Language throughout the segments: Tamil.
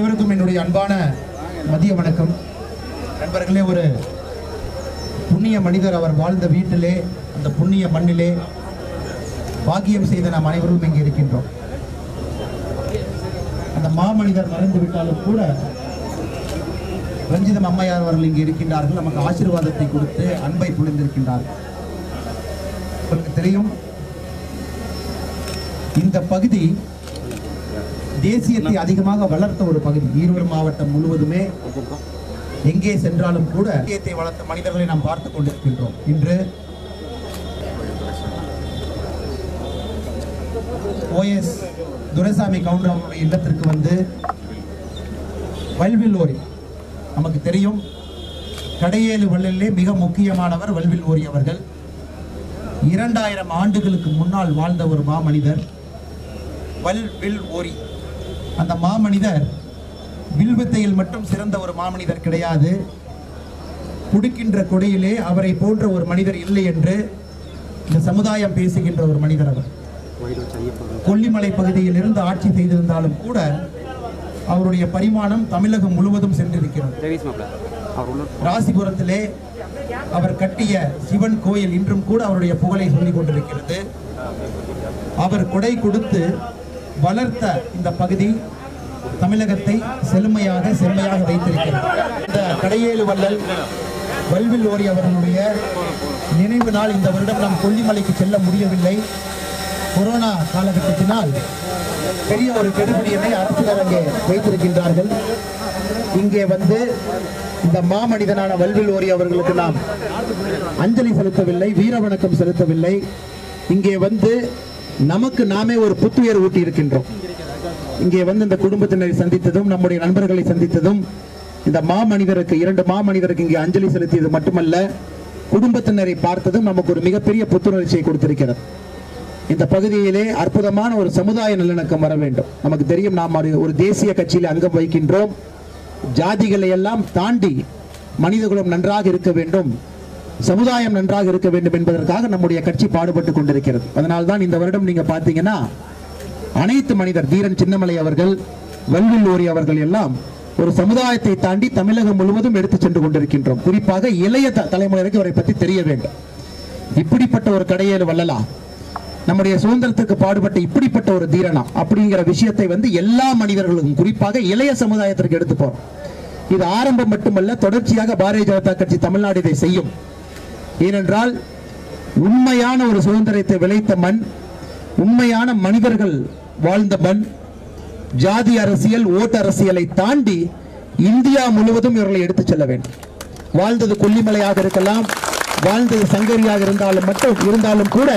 அனைவருக்கும் என்னுடைய அன்பான மதிய வணக்கம் நண்பர்களே ஒரு புண்ணிய மனிதர் அவர் வாழ்ந்த வீட்டிலே அந்த புண்ணிய மண்ணிலே பாக்கியம் செய்த நாம் அனைவரும் இங்கே இருக்கின்றோம் அந்த மாமனிதர் மறைந்து விட்டாலும் கூட ரஞ்சிதம் அம்மையார் அவர்கள் இங்கே இருக்கின்றார்கள் நமக்கு ஆசீர்வாதத்தை கொடுத்து அன்பை பொழிந்திருக்கின்றார்கள் உங்களுக்கு தெரியும் இந்த பகுதி தேசியத்தை அதிகமாக வளர்த்த ஒரு பகுதி ஈரோடு மாவட்டம் முழுவதுமே எங்கே சென்றாலும் கூட தேசியத்தை வளர்த்த மனிதர்களை நாம் பார்த்துக் கொண்டிருக்கின்றோம் இன்று ஓஎஸ் துரைசாமி கவுண்டர் அவருடைய இல்லத்திற்கு வந்து வல்வில் ஓரி நமக்கு தெரியும் கடையேழு வள்ளலிலே மிக முக்கியமானவர் வல்வில் ஓரி அவர்கள் இரண்டாயிரம் ஆண்டுகளுக்கு முன்னால் வாழ்ந்த ஒரு மாமனிதர் வல் வில் ஓரி அந்த மாமனிதர் வில்வித்தையில் மட்டும் சிறந்த ஒரு மாமனிதர் கிடையாது குடிக்கின்ற கொடையிலே அவரை போன்ற ஒரு மனிதர் இல்லை என்று இந்த சமுதாயம் பேசுகின்ற ஒரு மனிதர் அவர் கொல்லிமலை பகுதியில் இருந்து ஆட்சி செய்திருந்தாலும் கூட அவருடைய பரிமாணம் தமிழகம் முழுவதும் சென்றிருக்கிறது ரவீஸ் மாப்ள அவர் உள்ள ராசிபுரத்திலே அவர் கட்டிய சிவன் கோயில் இன்றும் கூட அவருடைய புகழை சொல்லிக் கொண்டிருக்கிறது அவர் கொடை கொடுத்து வளர்த்த இந்த பகுதி தமிழகத்தை செழுமையாக செம்மையாக வைத்திருக்கிறது இந்த கடையேழு வள்ளல் வல்வில் ஓரி அவர்களுடைய நினைவு நாள் இந்த வருடம் நாம் கொல்லிமலைக்கு செல்ல முடியவில்லை கொரோனா காலகட்டத்தினால் பெரிய ஒரு கெடுபிடியினை அரசினர் அங்கே வைத்திருக்கின்றார்கள் இங்கே வந்து இந்த மாமனிதனான வல்வில் ஓரி அவர்களுக்கு நாம் அஞ்சலி செலுத்தவில்லை வீர வணக்கம் செலுத்தவில்லை இங்கே வந்து நமக்கு நாமே ஒரு புத்துயர் ஊட்டி இருக்கின்றோம் இங்கே வந்து இந்த குடும்பத்தினரை சந்தித்ததும் நம்முடைய நண்பர்களை சந்தித்ததும் இந்த மாமனிதருக்கு இரண்டு மாமனிதருக்கு இங்கே அஞ்சலி செலுத்தியது மட்டுமல்ல குடும்பத்தினரை பார்த்ததும் நமக்கு ஒரு மிகப்பெரிய புத்துணர்ச்சியை கொடுத்திருக்கிறது இந்த பகுதியிலே அற்புதமான ஒரு சமுதாய நல்லிணக்கம் வர வேண்டும் நமக்கு தெரியும் நாம் ஒரு- ஒரு தேசிய கட்சியில் அங்கம் வகிக்கின்றோம் ஜாதிகளை எல்லாம் தாண்டி மனிதகுலம் நன்றாக இருக்க வேண்டும் சமுதாயம் நன்றாக இருக்க வேண்டும் என்பதற்காக நம்முடைய கட்சி பாடுபட்டு கொண்டிருக்கிறது அதனால்தான் இந்த வருடம் நீங்க பார்த்தீங்கன்னா அனைத்து மனிதர் தீரன் சின்னமலை அவர்கள் வல்வில் ஓரி அவர்கள் எல்லாம் ஒரு சமுதாயத்தை தாண்டி தமிழகம் முழுவதும் எடுத்து சென்று கொண்டிருக்கின்றோம் குறிப்பாக இளைய த- தலைமுறைக்கு அவரை பற்றி தெரிய வேண்டும் இப்படிப்பட்ட ஒரு கடையேழு வள்ளலா நம்முடைய சுதந்திரத்துக்கு பாடுபட்ட இப்படிப்பட்ட ஒரு தீரனா அப்படிங்கிற விஷயத்தை வந்து எல்லா மனிதர்களுக்கும் குறிப்பாக இளைய சமுதாயத்திற்கு எடுத்து போறோம் இது ஆரம்பம் மட்டுமல்ல தொடர்ச்சியாக பாரதிய ஜனதா கட்சி தமிழ்நாடு இதை செய்யும் ஏனென்றால் உண்மையான ஒரு சுதந்திரத்தை விளைத்த மண் உண்மையான மனிதர்கள் வாழ்ந்த மண் ஜாதி அரசியல் ஓட்டு அரசியலை தாண்டி இந்தியா முழுவதும் இவர்களை எடுத்துச் செல்ல வேண்டும் வாழ்ந்தது கொல்லிமலையாக இருக்கலாம் வாழ்ந்தது சங்கரியாக இருந்தாலும் மட்டும் இருந்தாலும் கூட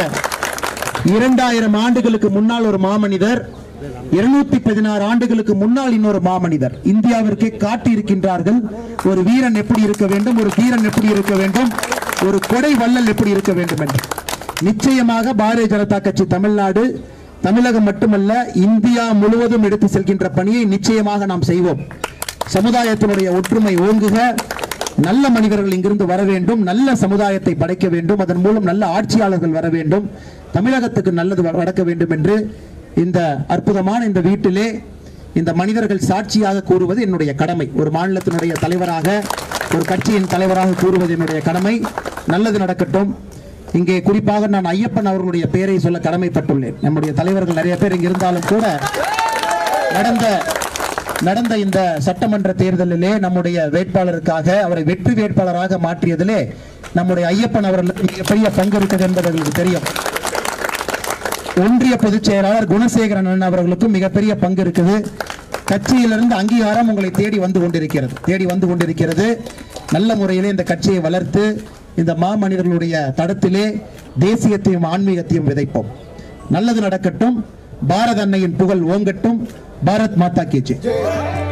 இரண்டாயிரம் ஆண்டுகளுக்கு முன்னால் ஒரு மாமனிதர் இருநூத்தி பதினாறு ஆண்டுகளுக்கு முன்னால் இன்னொரு மாமனிதர் இந்தியாவிற்கே காட்டி இருக்கின்றார்கள் ஒரு வீரன் எப்படி இருக்க வேண்டும் ஒரு தீரன் எப்படி இருக்க வேண்டும் ஒரு கொடை வள்ளல் எப்படி இருக்க வேண்டும் என்று நிச்சயமாக பாரதிய ஜனதா கட்சி தமிழ்நாடு தமிழகம் மட்டுமல்ல இந்தியா முழுவதும் எடுத்து செல்கின்ற பணியை நிச்சயமாக நாம் செய்வோம் சமுதாயத்தினுடைய ஒற்றுமை ஓங்குக நல்ல மனிதர்கள் இங்கிருந்து வர வேண்டும் நல்ல சமுதாயத்தை படைக்க வேண்டும் அதன் மூலம் நல்ல ஆட்சியாளர்கள் வர வேண்டும் தமிழகத்துக்கு நல்லது வ- நடக்க வேண்டும் என்று இந்த அற்புதமான இந்த வீட்டிலே இந்த மனிதர்கள் சாட்சியாக கூறுவது என்னுடைய கடமை ஒரு மாநிலத்தினுடைய தலைவராக ஒரு கட்சியின் தலைவராக கூறுவது என்னுடைய கடமை நல்லது நடக்கட்டும் இங்கே குறிப்பாக நான் ஐயப்பன் அவர்களுடைய பெயரை சொல்ல கடமைப்பட்டுள்ளேன் நம்முடைய தலைவர்கள் நிறைய பேர் இங்க இருந்தாலும் கூட நடந்த நடந்த இந்த சட்டமன்ற தேர்தலிலே நம்முடைய வேட்பாளருக்காக அவரை வெற்றி வேட்பாளராக மாற்றியதிலே நம்முடைய ஐயப்பன் அவர்களுக்கு மிகப்பெரிய பங்கு இருக்குது என்பது எங்களுக்கு தெரியும் ஒன்றிய பொதுச் செயலாளர் குணசேகரன் அண்ணன் அவர்களுக்கும் மிகப்பெரிய பங்கு இருக்குது கட்சியிலிருந்து அங்கீகாரம் உங்களை தேடி வந்து கொண்டிருக்கிறது தேடி வந்து கொண்டிருக்கிறது நல்ல முறையிலே இந்த கட்சியை வளர்த்து இந்த மாமனிதர்களுடைய தடத்திலே தேசியத்தையும் ஆன்மீகத்தையும் விதைப்போம் நல்லது நடக்கட்டும் பாரத அன்னையின் புகழ் ஓங்கட்டும் பாரத் மாதா கி ஜெய்